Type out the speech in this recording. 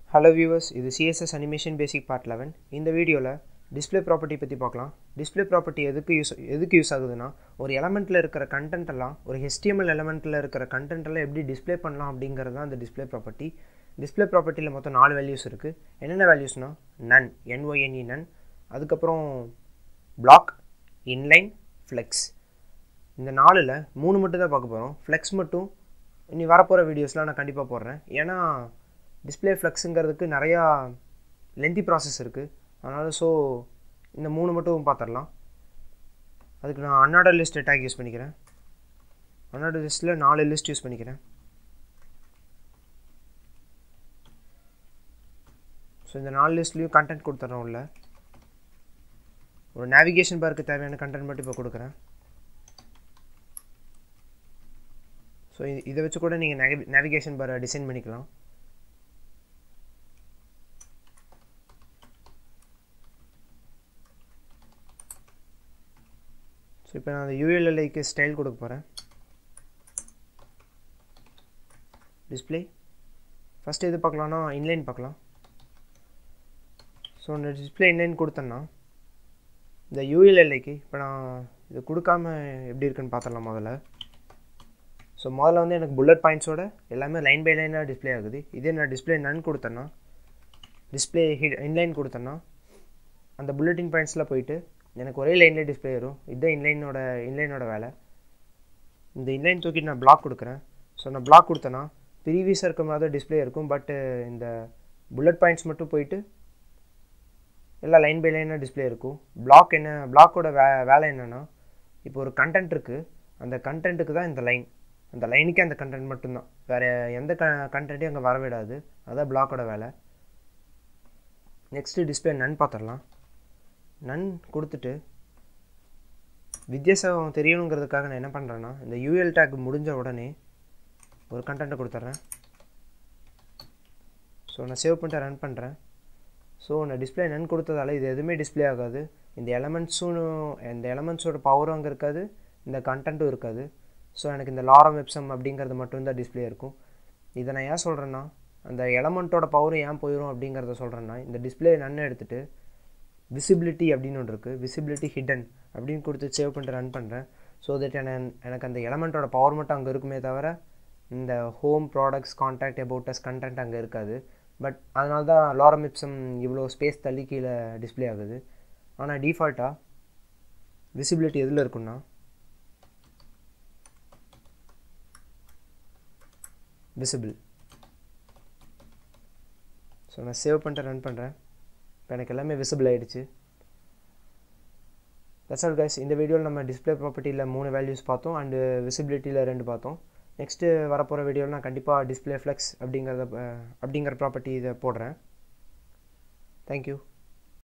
hello viewers இது CSS animation basic part eleven இந்த வீடியோவில் டிஸ்ப்ளே ப்ராப்பர்ட்டி பற்றி பார்க்கலாம் டிஸ்ப்ளே ப்ராப்பர்ட்டி எதுக்கு யூஸ் எதுக்கு யூஸ் ஆகுதுன்னா ஒரு எலமெண்ட்டில் இருக்கிற கண்டென்ட் எல்லாம் ஒரு ஹெச்டிஎம்எல் எலமெண்ட்டில் இருக்கிற கண்டென்ட் எல்லாம் எப்படி டிஸ்ப்ளே பண்ணலாம் அப்படிங்கிறது தான் அந்த டிஸ்ப்ளே ப்ராப்பர்ட்டி டிஸ்ப்ளே ப்ராப்பர்ட்டியில் மொத்தம் நாலு வேல்யூஸ் இருக்குது என்னென்ன வேல்யூஸ்னால் நன் என்ஒஎன்இ நன் அதுக்கப்புறம் பிளாக் இன்லைன் ஃப்ளெக்ஸ் இந்த நாலில் மூணு மட்டும் தான் பார்க்க போகிறோம் ஃப்ளெக்ஸ் மட்டும் இனி வரப்போகிற வீடியோஸ்லாம் நான் கண்டிப்பாக போடுறேன் ஏன்னா டிஸ்பிளே ஃப்ளெக்ஸுங்கிறதுக்கு நிறையா லென்த்தி ப்ராசஸ் இருக்குது அதனால் ஸோ இந்த மூணு மட்டும் பார்த்துடலாம் அதுக்கு நான் அன்னாடர் லிஸ்ட் டேக் யூஸ் பண்ணிக்கிறேன் அன்னாடர் லிஸ்ட்டில் நாலு லிஸ்ட் யூஸ் பண்ணிக்கிறேன் ஸோ இந்த நாலு லிஸ்ட்லேயும் கண்டென்ட் கொடுத்துட்றோம் உள்ள ஒரு நேவிகேஷன் பார்க்கு தேவையான கண்டென்ட் மட்டும் இப்போ கொடுக்குறேன் ஸோ இதை வச்சு கூட நீங்கள் நேவி நேவிகேஷன் பாரை டிசைன் பண்ணிக்கலாம் ஸோ இப்போ நான் அந்த யூஎல்எல்ஐக்கு ஸ்டைல் கொடுக்க போகிறேன் டிஸ்பிளே ஃபஸ்ட்டு எது பார்க்கலான்னா இன்லைன் பார்க்கலாம் ஸோ இந்த டிஸ்பிளே இன்லைன் கொடுத்தேன்னா இந்த யூஎல்எல்ஐக்கு இப்போ நான் இது கொடுக்காம எப்படி இருக்குன்னு பார்த்துடலாம் முதல்ல ஸோ முதல்ல வந்து எனக்கு புல்லட் பாயிண்ட்ஸோட எல்லாமே லைன் பை லைனாக டிஸ்பிளே ஆகுது இதே நான் டிஸ்பிளே நன் கொடுத்தேன்னா டிஸ்பிளே ஹிட் இன்லைன் கொடுத்தேன்னா அந்த புல்லட்டின் பாயிண்ட்ஸில் போயிட்டு எனக்கு ஒரே லைன்லேயே டிஸ்பிளே வரும் இதுதான் இன்லைனோட இன்லைனோட வேலை இந்த இன்லைன் தூக்கிட்டு நான் பிளாக் கொடுக்குறேன் ஸோ நான் பிளாக் கொடுத்தேன்னா ப்ரீவியஸாக இருக்க மாதிரி தான் டிஸ்பிளே இருக்கும் பட்டு இந்த புல்லட் பாயிண்ட்ஸ் மட்டும் போயிட்டு எல்லாம் லைன் பை லைனாக டிஸ்பிளே இருக்கும் பிளாக் என்ன பிளாக்கோட வே வேலை என்னென்னா இப்போ ஒரு கண்டென்ட் இருக்குது அந்த கண்டென்ட்டுக்கு தான் இந்த லைன் அந்த லைனுக்கே அந்த கண்டென்ட் மட்டும்தான் வேறு எந்த க கண்டென்ட்டையும் அங்கே வரவிடாது அதான் பிளாக்கோட வேலை நெக்ஸ்ட்டு டிஸ்பிளே நன் பார்த்துடலாம் நன் கொடுத்துட்டு வித்தியாசம் தெரியணுங்கிறதுக்காக நான் என்ன பண்ணுறேன்னா இந்த யூஎல் டேக் முடிஞ்ச உடனே ஒரு கண்டென்ட்டை கொடுத்துட்றேன் ஸோ நான் சேவ் பண்ணிட்டு ரன் பண்ணுறேன் ஸோ நான் டிஸ்பிளே நன் கொடுத்ததால இது எதுவுமே டிஸ்பிளே ஆகாது இந்த எலமெண்ட்ஸும் இந்த எலமெண்ட்ஸோட பவரும் அங்கே இருக்காது இந்த கண்டென்ட்டும் இருக்காது ஸோ எனக்கு இந்த லாரம் வெப்சம் அப்படிங்கிறது மட்டும்தான் டிஸ்பிளே இருக்கும் இதை நான் ஏன் சொல்கிறேன்னா அந்த எலமெண்ட்டோட பவரும் ஏன் போயிடும் அப்படிங்கிறத சொல்கிறேன்னா இந்த டிஸ்பிளே நன்னு எடுத்துகிட்டு விசிபிலிட்டி அப்படின்னு ஒன்று இருக்குது விசிபிலிட்டி ஹிடன் அப்படின்னு கொடுத்து சேவ் பண்ணிட்டு ரன் பண்ணுறேன் ஸோ தட் எனக்கு அந்த எலமெண்ட்டோட பவர் மட்டும் அங்கே இருக்குமே தவிர இந்த home products contact about us content அங்கே இருக்காது பட் அதனால தான் லாரமிப்சம் இவ்வளோ ஸ்பேஸ் தள்ளி கீழே டிஸ்பிளே ஆகுது ஆனால் டிஃபால்ட்டாக விசிபிலிட்டி எதில் இருக்குன்னா விசிபிள் ஸோ நான் சேவ் பண்ணிட்டு ரன் பண்ணுறேன் இப்போ எனக்கு எல்லாமே விசிபிள் ஆகிடுச்சு தட்ஸ் ஆல் கைஸ் இந்த வீடியோவில் நம்ம டிஸ்பிளே ப்ராப்பர்ட்டியில் மூணு வேல்யூஸ் பார்த்தோம் அண்டு விசிபிலிட்டியில் ரெண்டு பார்த்தோம் நெக்ஸ்ட்டு வரப்போகிற வீடியோவில் நான் கண்டிப்பாக டிஸ்பிளே ஃப்ளெக்ஸ் அப்படிங்கிறத அப்படிங்கிற ப்ராப்பர்ட்டி இதை போடுறேன் தேங்க்யூ